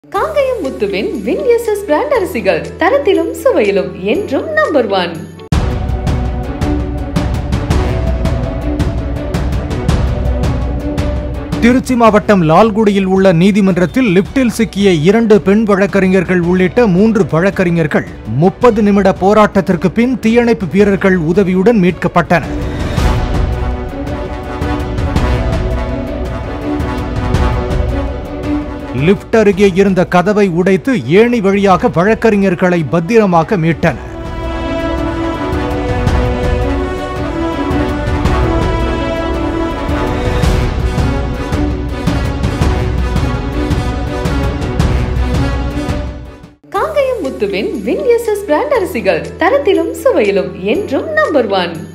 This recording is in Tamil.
காங்கயம் முத்துவின் வின் எஸ்எஸ் பிராண்ட் அரிசிகள் தரத்திலும் சுவையிலும் என்றும் நம்பர் ஒன் திருச்சி மாவட்டம் லால்குடியில் உள்ள நீதிமன்றத்தில் லிப்டில் சிக்கிய இரண்டு பெண் வழக்கறிஞர்கள் உள்ளிட்ட மூன்று வழக்கறிஞர்கள் முப்பது நிமிட போராட்டத்திற்கு பின் தீயணைப்பு வீரர்கள் உதவியுடன் மீட்கப்பட்டனர் லிப்ட் அருகே இருந்த கதவை உடைத்து ஏணி வழியாக வழக்கறிஞர்களை பத்திரமாக மீட்டனர் காங்கயம் முத்துவின் வின் எஸ்எஸ் பிராண்ட் அரிசிகள் தரத்திலும் சுவையிலும் என்றும் நம்பர் ஒன்